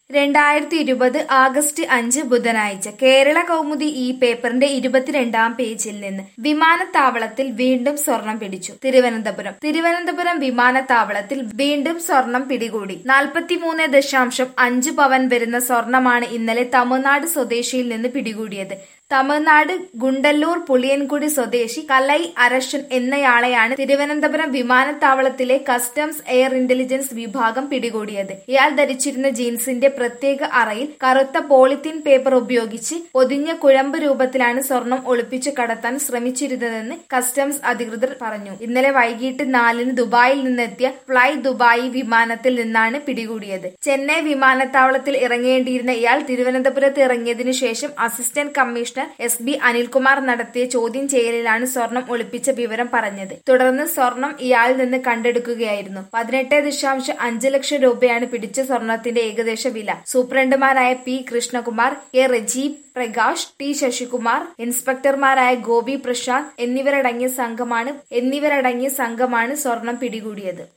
രണ്ടായിരത്തി ഇരുപത് ആഗസ്റ്റ് അഞ്ച് ബുധനാഴ്ച കേരള കൗമുദി ഈ പേപ്പറിന്റെ ഇരുപത്തിരണ്ടാം പേജിൽ നിന്ന് വിമാനത്താവളത്തിൽ വീണ്ടും സ്വർണം പിടിച്ചു തിരുവനന്തപുരം തിരുവനന്തപുരം വിമാനത്താവളത്തിൽ വീണ്ടും സ്വർണം പിടികൂടി നാൽപ്പത്തിമൂന്ന് ദശാംശം അഞ്ച് പവൻ വരുന്ന സ്വർണമാണ് ഇന്നലെ തമിഴ്നാട് സ്വദേശിയിൽ നിന്ന് പിടികൂടിയത് തമിഴ്നാട് ഗുണ്ടല്ലൂർ പുളിയൻകുടി സ്വദേശി കലൈ അരശൻ എന്നയാളെയാണ് തിരുവനന്തപുരം വിമാനത്താവളത്തിലെ കസ്റ്റംസ് എയർ ഇന്റലിജൻസ് വിഭാഗം പിടികൂടിയത് ഇയാൾ ധരിച്ചിരുന്ന ജീൻസിന്റെ പ്രത്യേക അറയിൽ കറുത്ത പോളിത്തീൻ പേപ്പർ ഉപയോഗിച്ച് പൊതിഞ്ഞ കുഴമ്പ് രൂപത്തിലാണ് സ്വർണം ഒളിപ്പിച്ചു കടത്താൻ ശ്രമിച്ചിരുന്നതെന്ന് കസ്റ്റംസ് അധികൃതർ പറഞ്ഞു ഇന്നലെ വൈകിട്ട് നാലിന് ദുബായിൽ നിന്നെത്തിയ ഫ്ലൈ ദുബായി വിമാനത്തിൽ നിന്നാണ് പിടികൂടിയത് ചെന്നൈ വിമാനത്താവളത്തിൽ ഇറങ്ങേണ്ടിയിരുന്ന ഇയാൾ തിരുവനന്തപുരത്ത് ഇറങ്ങിയതിനു ശേഷം assistant commissioner S B Anilkumar നടത്തിയ ചോദ്യം ചെയ്യലിലാണ് സ്വർണം ഒളിപ്പിച്ച വിവരം പറഞ്ഞത് തുടർന്ന് സ്വർണം ഇയാളിൽ നിന്ന് കണ്ടെടുക്കുകയായിരുന്നു പതിനെട്ട് ദശാംശം അഞ്ച് ലക്ഷം രൂപയാണ് പിടിച്ച സ്വർണത്തിന്റെ ഏകദേശ വില സൂപ്രണ്ടുമാരായ P Krishnakumar K Rajeeb Prakash T Sasikumar ഇൻസ്പെക്ടർമാരായ ഗോപി പ്രശാന്ത് എന്നിവരടങ്ങിയ സംഘമാണ് എന്നിവരടങ്ങിയ സംഘമാണ് സ്വർണം പിടികൂടിയത്